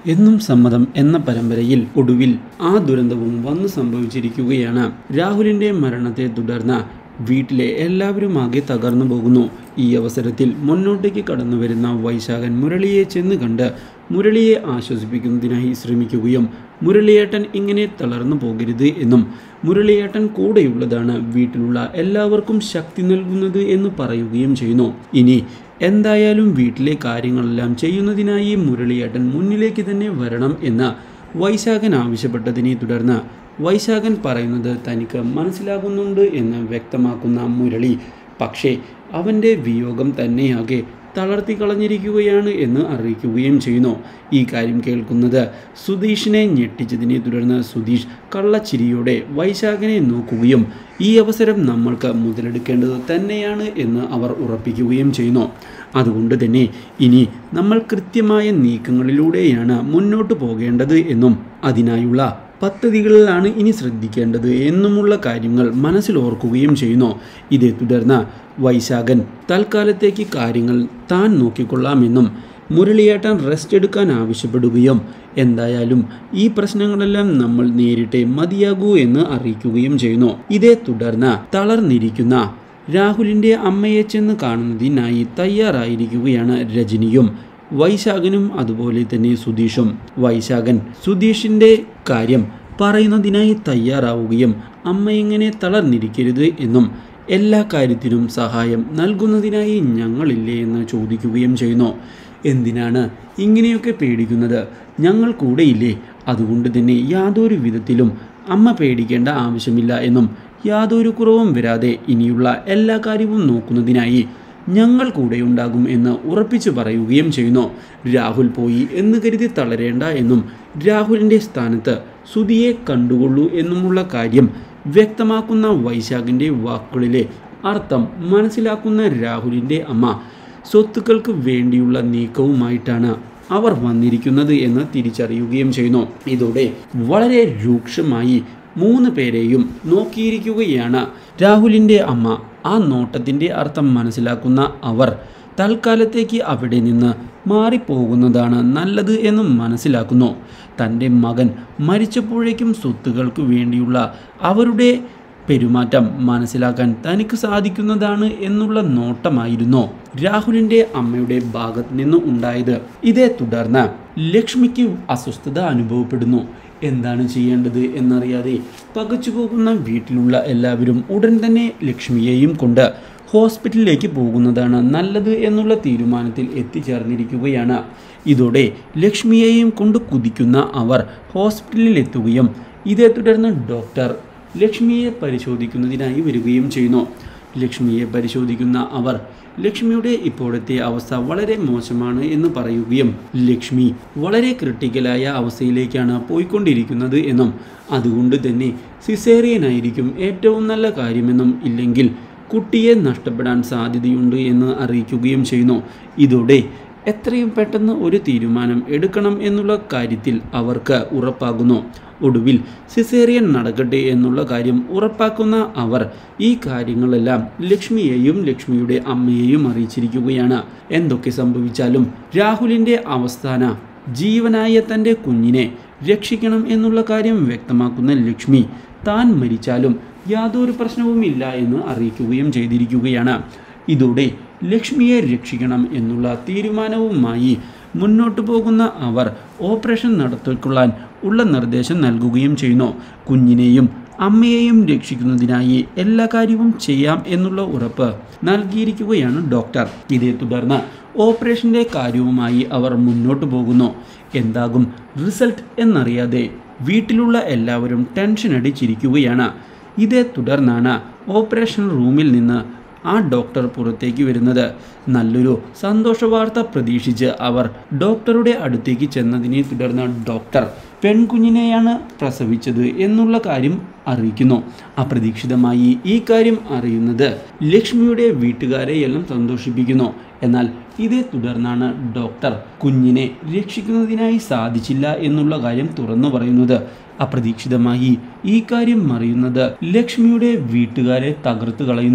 എന്നും സമ്മതം എന്ന പരമ്പരയിൽ ഒടുവിൽ ആ ദുരന്തവും വന്നു സംഭവിച്ചിരിക്കുകയാണ് രാഹുലിന്റെ മരണത്തെ തുടർന്ന് വീട്ടിലെ എല്ലാവരും ആകെ തകർന്നു പോകുന്നു ഈ അവസരത്തിൽ മുന്നോട്ടേക്ക് കടന്നു വരുന്ന വൈശാഖൻ മുരളിയെ ചെന്ന് കണ്ട് മുരളിയെ ആശ്വസിപ്പിക്കുന്നതിനായി ശ്രമിക്കുകയും മുരളിയേട്ടൻ ഇങ്ങനെ തളർന്നു പോകരുത് എന്നും മുരളിയേട്ടൻ കൂടെയുള്ളതാണ് വീട്ടിലുള്ള എല്ലാവർക്കും ശക്തി നൽകുന്നത് എന്ന് പറയുകയും ചെയ്യുന്നു ഇനി എന്തായാലും വീട്ടിലെ കാര്യങ്ങളെല്ലാം ചെയ്യുന്നതിനായി മുരളിയേട്ടൻ മുന്നിലേക്ക് തന്നെ വരണം എന്ന് വൈശാഖൻ ആവശ്യപ്പെട്ടതിനെ തുടർന്ന് വൈശാഖൻ പറയുന്നത് തനിക്ക് മനസ്സിലാകുന്നുണ്ട് എന്ന് വ്യക്തമാക്കുന്ന മുരളി പക്ഷേ അവൻ്റെ വിയോഗം തന്നെയാകെ തളർത്തി കളഞ്ഞിരിക്കുകയാണ് എന്ന് അറിയിക്കുകയും ചെയ്യുന്നു ഈ കാര്യം കേൾക്കുന്നത് സുധീഷിനെ ഞെട്ടിച്ചതിനെ തുടർന്ന് സുധീഷ് കള്ളച്ചിരിയോടെ വൈശാഖനെ നോക്കുകയും ഈ അവസരം നമ്മൾക്ക് മുതലെടുക്കേണ്ടത് തന്നെയാണ് എന്ന് അവർ ഉറപ്പിക്കുകയും ചെയ്യുന്നു അതുകൊണ്ട് തന്നെ ഇനി നമ്മൾ കൃത്യമായ നീക്കങ്ങളിലൂടെയാണ് മുന്നോട്ട് പോകേണ്ടത് എന്നും അതിനായുള്ള പദ്ധതികളിലാണ് ഇനി ശ്രദ്ധിക്കേണ്ടത് എന്നുമുള്ള കാര്യങ്ങൾ മനസ്സിലോർക്കുകയും ചെയ്യുന്നു ഇതേ തുടർന്ന് വൈശാഖൻ തൽക്കാലത്തേക്ക് കാര്യങ്ങൾ താൻ നോക്കിക്കൊള്ളാമെന്നും മുരളിയേട്ടൻ റെസ്റ്റ് എടുക്കാൻ ആവശ്യപ്പെടുകയും എന്തായാലും ഈ പ്രശ്നങ്ങളെല്ലാം നമ്മൾ നേരിട്ടേ മതിയാകൂ എന്ന് അറിയിക്കുകയും ചെയ്യുന്നു ഇതേ തുടർന്ന് തളർന്നിരിക്കുന്ന രാഹുലിൻ്റെ അമ്മയെ ചെന്ന് കാണുന്നതിനായി തയ്യാറായിരിക്കുകയാണ് രജനിയും വൈശാഖനും അതുപോലെ തന്നെ സുധീഷും വൈശാഖൻ സുധീഷിൻ്റെ കാര്യം പറയുന്നതിനായി തയ്യാറാവുകയും അമ്മ ഇങ്ങനെ തളർന്നിരിക്കരുത് എന്നും എല്ലാ കാര്യത്തിനും സഹായം നൽകുന്നതിനായി ഞങ്ങളില്ലേ എന്ന് ചോദിക്കുകയും ചെയ്യുന്നു എന്തിനാണ് ഇങ്ങനെയൊക്കെ പേടിക്കുന്നത് ഞങ്ങൾ കൂടെയില്ലേ അതുകൊണ്ട് തന്നെ യാതൊരു വിധത്തിലും അമ്മ പേടിക്കേണ്ട ആവശ്യമില്ല എന്നും യാതൊരു കുറവും വരാതെ ഇനിയുള്ള എല്ലാ കാര്യവും നോക്കുന്നതിനായി ഞങ്ങൾ കൂടെയുണ്ടാകും എന്ന് ഉറപ്പിച്ചു പറയുകയും ചെയ്യുന്നു രാഹുൽ പോയി എന്ന് കരുതി തളരേണ്ട എന്നും രാഹുലിൻ്റെ സ്ഥാനത്ത് സുധിയെ കണ്ടുകൊള്ളൂ എന്നുമുള്ള കാര്യം വ്യക്തമാക്കുന്ന വൈശാഖിൻ്റെ വാക്കുകളിലെ അർത്ഥം മനസ്സിലാക്കുന്ന രാഹുലിൻ്റെ അമ്മ സ്വത്തുക്കൾക്ക് വേണ്ടിയുള്ള നീക്കവുമായിട്ടാണ് അവർ വന്നിരിക്കുന്നത് എന്ന് തിരിച്ചറിയുകയും ചെയ്യുന്നു ഇതോടെ വളരെ രൂക്ഷമായി മൂന്ന് പേരെയും നോക്കിയിരിക്കുകയാണ് രാഹുലിൻ്റെ അമ്മ ആ നോട്ടത്തിൻ്റെ അർത്ഥം മനസ്സിലാക്കുന്ന അവർ തൽക്കാലത്തേക്ക് അവിടെ നിന്ന് മാറിപ്പോകുന്നതാണ് നല്ലത് എന്ന് മനസ്സിലാക്കുന്നു തൻ്റെ മകൻ മരിച്ചപ്പോഴേക്കും സ്വത്തുകൾക്ക് വേണ്ടിയുള്ള അവരുടെ പെരുമാറ്റം മനസ്സിലാക്കാൻ തനിക്ക് സാധിക്കുന്നതാണ് എന്നുള്ള നോട്ടമായിരുന്നു രാഹുലിൻ്റെ അമ്മയുടെ ഭാഗത്ത് നിന്ന് ഉണ്ടായത് ഇതേ തുടർന്ന് ലക്ഷ്മിക്ക് അസ്വസ്ഥത അനുഭവപ്പെടുന്നു എന്താണ് ചെയ്യേണ്ടത് എന്നറിയാതെ പകച്ചു പോകുന്ന വീട്ടിലുള്ള എല്ലാവരും ഉടൻ തന്നെ ലക്ഷ്മിയെയും കൊണ്ട് ഹോസ്പിറ്റലിലേക്ക് പോകുന്നതാണ് നല്ലത് എന്നുള്ള തീരുമാനത്തിൽ എത്തിച്ചേർന്നിരിക്കുകയാണ് ഇതോടെ ലക്ഷ്മിയെയും കൊണ്ട് കുതിക്കുന്ന അവർ ഹോസ്പിറ്റലിൽ എത്തുകയും ഇതേ തുടർന്ന് ഡോക്ടർ ലക്ഷ്മിയെ പരിശോധിക്കുന്നതിനായി വരികയും ചെയ്യുന്നു ലക്ഷ്മിയെ പരിശോധിക്കുന്ന അവർ ലക്ഷ്മിയുടെ ഇപ്പോഴത്തെ അവസ്ഥ വളരെ മോശമാണ് എന്ന് പറയുകയും ലക്ഷ്മി വളരെ ക്രിട്ടിക്കലായ അവസ്ഥയിലേക്കാണ് പോയിക്കൊണ്ടിരിക്കുന്നത് എന്നും അതുകൊണ്ട് തന്നെ സിസേറിയനായിരിക്കും ഏറ്റവും നല്ല കാര്യമെന്നും ഇല്ലെങ്കിൽ കുട്ടിയെ നഷ്ടപ്പെടാൻ സാധ്യതയുണ്ട് എന്ന് അറിയിക്കുകയും ചെയ്യുന്നു ഇതോടെ എത്രയും പെട്ടെന്ന് ഒരു തീരുമാനം എടുക്കണം എന്നുള്ള കാര്യത്തിൽ അവർക്ക് ഉറപ്പാകുന്നു ഒടുവിൽ സിസേറിയൻ നടക്കട്ടെ എന്നുള്ള കാര്യം ഉറപ്പാക്കുന്ന അവർ ഈ കാര്യങ്ങളെല്ലാം ലക്ഷ്മിയെയും ലക്ഷ്മിയുടെ അമ്മയെയും അറിയിച്ചിരിക്കുകയാണ് എന്തൊക്കെ സംഭവിച്ചാലും രാഹുലിൻ്റെ അവസ്ഥാന ജീവനായ തൻ്റെ കുഞ്ഞിനെ രക്ഷിക്കണം എന്നുള്ള കാര്യം വ്യക്തമാക്കുന്ന ലക്ഷ്മി താൻ മരിച്ചാലും യാതൊരു പ്രശ്നവുമില്ല എന്ന് അറിയിക്കുകയും ചെയ്തിരിക്കുകയാണ് ഇതോടെ ലക്ഷ്മിയെ രക്ഷിക്കണം എന്നുള്ള തീരുമാനവുമായി മുന്നോട്ടു പോകുന്ന അവർ ഓപ്പറേഷൻ നടത്തിക്കൊള്ളാൻ ഉള്ള നിർദ്ദേശം നൽകുകയും ചെയ്യുന്നു കുഞ്ഞിനെയും അമ്മയെയും രക്ഷിക്കുന്നതിനായി എല്ലാ കാര്യവും ചെയ്യാം എന്നുള്ള ഉറപ്പ് നൽകിയിരിക്കുകയാണ് ഡോക്ടർ ഇതേ തുടർന്ന് ഓപ്പറേഷൻ്റെ കാര്യവുമായി അവർ മുന്നോട്ട് പോകുന്നു എന്താകും റിസൾട്ട് എന്നറിയാതെ വീട്ടിലുള്ള എല്ലാവരും ടെൻഷൻ അടിച്ചിരിക്കുകയാണ് ഇതേ തുടർന്നാണ് ഓപ്പറേഷൻ റൂമിൽ നിന്ന് ആ ഡോക്ടർ പുറത്തേക്ക് വരുന്നത് നല്ലൊരു സന്തോഷ വാർത്ത പ്രതീക്ഷിച്ച് അവർ ഡോക്ടറുടെ അടുത്തേക്ക് ചെന്നതിനെ തുടർന്ന് ഡോക്ടർ പെൺകുഞ്ഞിനെയാണ് പ്രസവിച്ചത് എന്നുള്ള കാര്യം അറിയിക്കുന്നു അപ്രതീക്ഷിതമായി ഈ കാര്യം അറിയുന്നത് ലക്ഷ്മിയുടെ വീട്ടുകാരെയെല്ലാം സന്തോഷിപ്പിക്കുന്നു എന്നാൽ ഇതേ തുടർന്നാണ് ഡോക്ടർ കുഞ്ഞിനെ രക്ഷിക്കുന്നതിനായി സാധിച്ചില്ല എന്നുള്ള കാര്യം തുറന്നു പറയുന്നത് അപ്രതീക്ഷിതമായി ഈ കാര്യം അറിയുന്നത് ലക്ഷ്മിയുടെ വീട്ടുകാരെ തകർത്ത് കളയുന്നു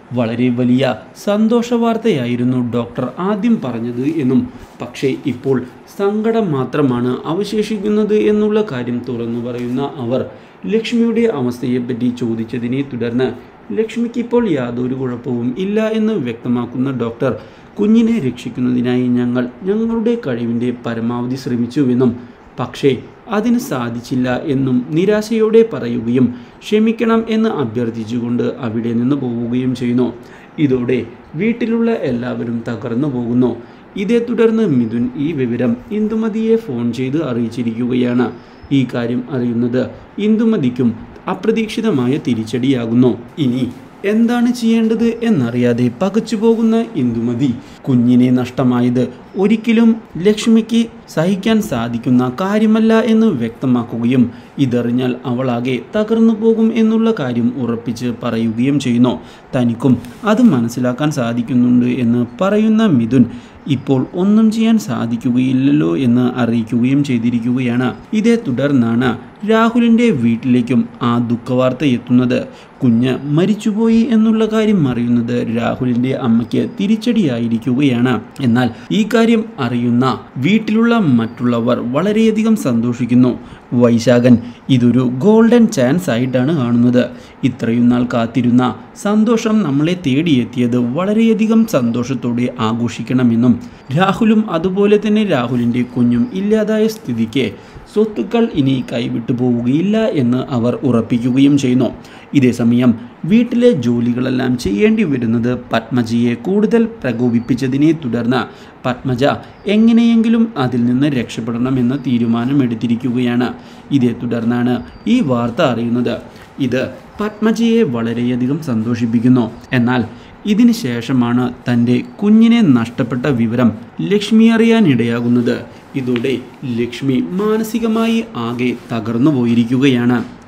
വളരെ വലിയ സന്തോഷ വാർത്തയായിരുന്നു ഡോക്ടർ ആദ്യം പറഞ്ഞത് എന്നും പക്ഷേ ഇപ്പോൾ സങ്കടം മാത്രമാണ് അവശേഷിക്കുന്നത് എന്നുള്ള കാര്യം തുറന്നു പറയുന്ന അവർ ലക്ഷ്മിയുടെ അവസ്ഥയെപ്പറ്റി ചോദിച്ചതിനെ തുടർന്ന് ലക്ഷ്മിക്ക് ഇപ്പോൾ യാതൊരു കുഴപ്പവും ഇല്ല എന്ന് വ്യക്തമാക്കുന്ന ഡോക്ടർ കുഞ്ഞിനെ രക്ഷിക്കുന്നതിനായി ഞങ്ങൾ ഞങ്ങളുടെ കഴിവിൻ്റെ പരമാവധി ശ്രമിച്ചുവെന്നും പക്ഷേ അതിന് സാധിച്ചില്ല എന്നും നിരാശയോടെ പറയുകയും ക്ഷമിക്കണം എന്ന് അഭ്യർത്ഥിച്ചുകൊണ്ട് അവിടെ നിന്ന് പോവുകയും ചെയ്യുന്നു ഇതോടെ വീട്ടിലുള്ള എല്ലാവരും തകർന്നു പോകുന്നു ഇതേ തുടർന്ന് മിഥുൻ ഈ വിവരം ഇന്ദുമതിയെ ഫോൺ ചെയ്ത് അറിയിച്ചിരിക്കുകയാണ് ഈ കാര്യം അറിയുന്നത് ഇന്ദുമതിക്കും അപ്രതീക്ഷിതമായ തിരിച്ചടിയാകുന്നു ഇനി എന്താണ് ചെയ്യേണ്ടത് എന്നറിയാതെ പകച്ചുപോകുന്ന ഇന്ദുമതി കുഞ്ഞിനെ നഷ്ടമായത് ഒരിക്കലും ലക്ഷ്മിക്ക് സഹിക്കാൻ സാധിക്കുന്ന കാര്യമല്ല എന്ന് വ്യക്തമാക്കുകയും ഇതറിഞ്ഞാൽ അവളാകെ തകർന്നു പോകും എന്നുള്ള കാര്യം ഉറപ്പിച്ച് പറയുകയും ചെയ്യുന്നു തനിക്കും അത് മനസ്സിലാക്കാൻ സാധിക്കുന്നുണ്ട് എന്ന് പറയുന്ന മിഥുൻ ഇപ്പോൾ ഒന്നും ചെയ്യാൻ സാധിക്കുകയില്ലല്ലോ എന്ന് അറിയിക്കുകയും ചെയ്തിരിക്കുകയാണ് ഇതേ തുടർന്നാണ് രാഹുലിൻ്റെ വീട്ടിലേക്കും ആ ദുഃഖവാർത്ത എത്തുന്നത് കുഞ്ഞ് മരിച്ചുപോയി എന്നുള്ള കാര്യം അറിയുന്നത് രാഹുലിൻ്റെ അമ്മയ്ക്ക് തിരിച്ചടിയായിരിക്കുകയാണ് എന്നാൽ ഈ കാര്യം അറിയുന്ന വീട്ടിലുള്ള മറ്റുള്ളവർ വളരെയധികം സന്തോഷിക്കുന്നു വൈശാഖൻ ഇതൊരു ഗോൾഡൻ ചാൻസ് ആയിട്ടാണ് കാണുന്നത് ഇത്രയും നാൾ കാത്തിരുന്ന സന്തോഷം നമ്മളെ തേടിയെത്തിയത് വളരെയധികം സന്തോഷത്തോടെ ആഘോഷിക്കണമെന്നും രാഹുലും അതുപോലെ തന്നെ രാഹുലിൻ്റെ കുഞ്ഞും ഇല്ലാതായ സ്ഥിതിക്ക് സ്വത്തുക്കൾ ഇനി കൈവിട്ടു പോവുകയില്ല എന്ന് അവർ ഉറപ്പിക്കുകയും ചെയ്യുന്നു ഇതേസമയം വീട്ടിലെ ജോലികളെല്ലാം ചെയ്യേണ്ടി വരുന്നത് പത്മജിയെ കൂടുതൽ പ്രകോപിപ്പിച്ചതിനെ തുടർന്ന് പത്മജ എങ്ങനെയെങ്കിലും അതിൽ നിന്ന് രക്ഷപ്പെടണമെന്ന തീരുമാനമെടുത്തിരിക്കുകയാണ് ഇതേ തുടർന്നാണ് ഈ വാർത്ത അറിയുന്നത് ഇത് പത്മജിയെ വളരെയധികം സന്തോഷിപ്പിക്കുന്നു എന്നാൽ ഇതിന് ശേഷമാണ് തൻ്റെ കുഞ്ഞിനെ നഷ്ടപ്പെട്ട വിവരം ലക്ഷ്മി അറിയാനിടയാകുന്നത് ഇതോടെ ലക്ഷ്മി മാനസികമായി ആകെ തകർന്നു പോയിരിക്കുകയാണ്